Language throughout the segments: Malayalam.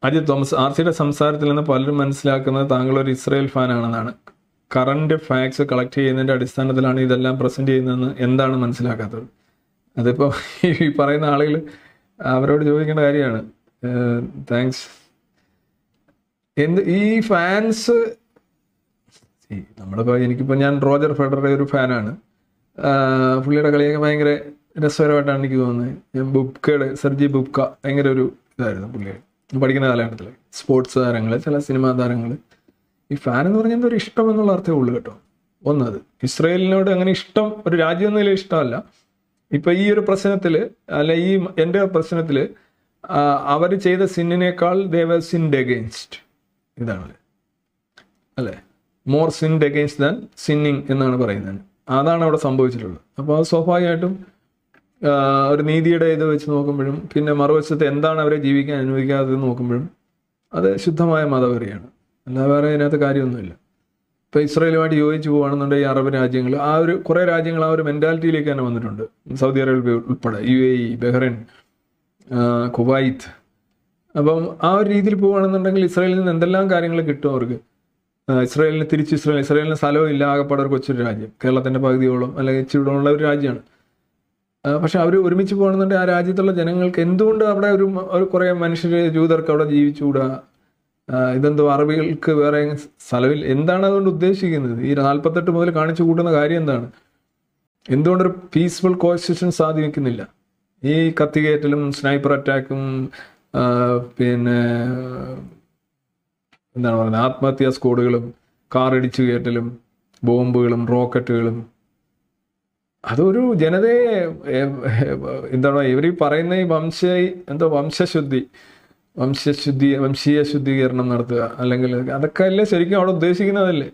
അജിത് തോമസ് ആർ സിയുടെ സംസാരത്തിൽ നിന്ന് പലരും മനസ്സിലാക്കുന്നത് താങ്കൾ ഒരു ഇസ്രായേൽ ഫാനാണെന്നാണ് കറണ്ട് ഫാക്ട്സ് കളക്ട് ചെയ്യുന്നതിന്റെ അടിസ്ഥാനത്തിലാണ് ഇതെല്ലാം പ്രസന്റ് ചെയ്യുന്നതെന്ന് എന്താണ് മനസ്സിലാക്കാത്തത് അതിപ്പോൾ ഈ പറയുന്ന ആളുകൾ അവരോട് ചോദിക്കേണ്ട കാര്യമാണ് താങ്ക്സ് എന്ത് ഈ ഫാൻസ് നമ്മളിപ്പോൾ എനിക്കിപ്പോൾ ഞാൻ റോജർ ഫെഡറുടെ ഒരു ഫാനാണ് പുള്ളിയുടെ കളിയൊക്കെ ഭയങ്കര രസകരമായിട്ടാണ് എനിക്ക് തോന്നുന്നത് ഞാൻ ബുബ്കയുടെ സെർജി ബുബ്ക ഭയങ്കര ഒരു ഇതായിരുന്നു പുള്ളിയെ പഠിക്കുന്ന കാലഘട്ടത്തിൽ സ്പോർട്സ് താരങ്ങൾ ചില സിനിമാ താരങ്ങൾ ഈ ഫാൻ എന്ന് പറഞ്ഞാൽ ഒരു ഇഷ്ടം എന്നുള്ള അർത്ഥമേ ഉള്ളൂ കേട്ടോ ഒന്നത് ഇസ്രയേലിനോട് അങ്ങനെ ഇഷ്ടം ഒരു രാജ്യം എന്ന നിലയിൽ ഇഷ്ടമല്ല ഇപ്പൊ ഈ ഒരു പ്രശ്നത്തിൽ അല്ല ഈ എൻ്റെ പ്രശ്നത്തിൽ അവർ ചെയ്ത സിന്നിനേക്കാൾ ദേവ സിൻഡ് അഗെയിൻസ്റ്റ് ഇതാണ് അല്ലേ more sinned against than sinning എന്നാണ് പറയുന്നത് അതാണ് അവിടെ സംഭവിച്ചിട്ടുള്ളത് അപ്പോൾ അത് സ്വാഭാവികമായിട്ടും ആ, ഒരു നീതിയുടെ ഇത് വെച്ച് നോക്കുമ്പോഴും പിന്നെ മറുവശത്ത് എന്താണ് അവരെ ജീവിക്കാൻ അനുവദിക്കാത്തത് നോക്കുമ്പോഴും അത് ശുദ്ധമായ മതവെറിയാണ് അല്ലാതെ വേറെ അതിനകത്ത് കാര്യമൊന്നുമില്ല ഇപ്പൊ ഇസ്രായേലുമായിട്ട് യോജിച്ച് പോവുകയാണെന്നുണ്ടെങ്കിൽ ഈ അറബ് രാജ്യങ്ങൾ ആ ഒരു കുറേ രാജ്യങ്ങൾ ആ ഒരു മെന്റാലിറ്റിയിലേക്ക് തന്നെ വന്നിട്ടുണ്ട് സൗദി അറേബ്യ ഉൾപ്പെടെ യു എ ഇ ബഹ്റൈൻ ആ, കുവൈത്ത് അപ്പം ആ ഒരു രീതിയിൽ പോവുകയാണെന്നുണ്ടെങ്കിൽ ഇസ്രായേലിൽ നിന്ന് എന്തെല്ലാം കാര്യങ്ങൾ കിട്ടും അവർക്ക് ആ, ഇസ്രായേലിന് തിരിച്ച് ഇസ്രായേൽ ഇസ്രായേലിന് സ്ഥലവും ഇല്ല ആകപ്പാടെ ഒരു കൊച്ചൊരു രാജ്യം കേരളത്തിന്റെ പകുതിയോളം അല്ലെങ്കിൽ ഇച്ചിരി ഉള്ള ഒരു രാജ്യമാണ് ആ, പക്ഷെ അവർ ഒരുമിച്ച് പോകണമെന്നുണ്ടെങ്കിൽ ആ രാജ്യത്തുള്ള ജനങ്ങൾക്ക് എന്തുകൊണ്ട് അവിടെ ഒരു മ- ഒരു കുറേ മനുഷ്യർ ജൂതർക്ക് അവിടെ ജീവിച്ചുകൂടാ ആ, ഇതെന്തോ അറബികൾക്ക് വേറെ സ്ഥലമിൽ എന്താണ് അതുകൊണ്ട് ഉദ്ദേശിക്കുന്നത് ഈ നാൽപ്പത്തെട്ട് മുതൽ കാണിച്ചു കൂട്ടുന്ന കാര്യം എന്താണ് എന്തുകൊണ്ടൊരു പീസ്ഫുൾ കോൺസ്റ്റിറ്റ്യൂഷൻ സാധിക്കുന്നില്ല ഈ കത്തികയറ്റലും സ്നൈപ്പർ അറ്റാക്കും ആ, പിന്നെ എന്താണ് പറയുന്നത് ആത്മഹത്യാ സ്ക്വാഡുകളും കാർ ഇടിച്ചു കയറ്റലും ബോംബുകളും റോക്കറ്റുകളും അതൊരു ജനതയെ ഏ, ഏ, എന്താണ് ഇവർ ഈ പറയുന്ന ഈ വംശ എന്തോ വംശശുദ്ധി വംശശുദ്ധി വംശീയ ശുദ്ധീകരണം നടത്തുക അല്ലെങ്കിൽ അതൊക്കെ അല്ലേ ശരിക്കും അവിടെ ഉദ്ദേശിക്കുന്നതല്ലേ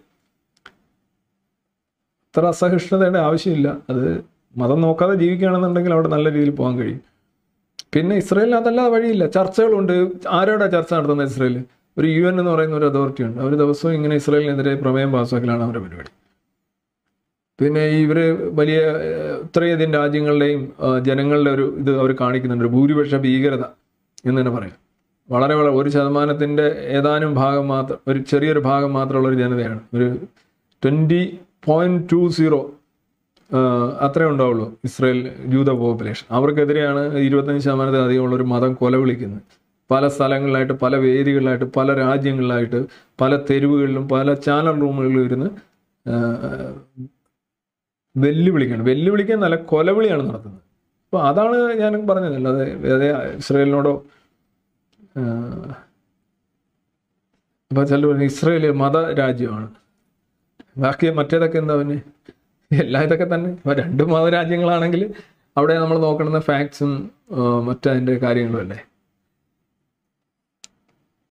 അത്ര അസഹിഷ്ണുതയുടെ ആവശ്യമില്ല അത് മതം നോക്കാതെ ജീവിക്കുകയാണെന്നുണ്ടെങ്കിൽ അവിടെ നല്ല രീതിയിൽ പോകാൻ കഴിയും പിന്നെ ഇസ്രയേലിന് അതല്ലാതെ വഴിയില്ല ചർച്ചകളുണ്ട് ആരോടാ ചർച്ച നടത്തുന്നത് ഇസ്രയേൽ ഒരു യു എൻ എന്ന് പറയുന്ന ഒരു അതോറിറ്റി ഉണ്ട് അവർ ദിവസവും ഇങ്ങനെ ഇസ്രയേലിനെതിരെ പ്രമേയം പാസ്സാക്കലാണ് അവരുടെ പരിപാടി പിന്നെ ഇവര് വലിയ ഏഹ്, ഇത്രയധികം രാജ്യങ്ങളുടെയും ആ, ജനങ്ങളുടെ ഒരു ഇത് അവർ കാണിക്കുന്നുണ്ട് ഒരു ഭൂരിപക്ഷ ഭീകരത എന്ന് തന്നെ പറയാം വളരെ വളരെ ഒരു ശതമാനത്തിന്റെ ഏതാനും ഭാഗം മാത്രം ഒരു ചെറിയൊരു ഭാഗം മാത്രമുള്ള ഒരു ജനതയാണ് ഒരു ട്വന്റി പോയിന്റ് ടു സീറോ അത്രേ ഉണ്ടാവുള്ളൂ ഇസ്രയേൽ ജൂത പോപ്പുലേഷൻ അവർക്കെതിരെയാണ് ഇരുപത്തഞ്ച് ശതമാനത്തിൽ അധികമുള്ള ഒരു മതം കൊല വിളിക്കുന്നത് പല സ്ഥലങ്ങളിലായിട്ട് പല വേദികളിലായിട്ട് പല രാജ്യങ്ങളിലായിട്ട് പല തെരുവുകളിലും പല ചാനൽ റൂമുകളിലും ഇരുന്ന് ആ, വെല്ലുവിളിക്കാണ് വെല്ലുവിളിക്കാൻ നല്ല കൊലവിളിയാണ് നടത്തുന്നത് അപ്പോൾ അതാണ് ഞാൻ പറഞ്ഞത് അല്ലാതെ വേറെ ഇസ്രയേലിനോടോ അപ്പോൾ ചില പറഞ്ഞു ഇസ്രയേൽ മത രാജ്യമാണ് ബാക്കി മറ്റേതൊക്കെ എന്താ പിന്നെ എല്ലാ ഇതൊക്കെ തന്നെ ഇപ്പൊ രണ്ട് മതരാജ്യങ്ങളാണെങ്കിൽ അവിടെ നമ്മൾ നോക്കുന്നത് ഫാക്ട്സും മറ്റതിൻ്റെ കാര്യങ്ങളും അല്ലേ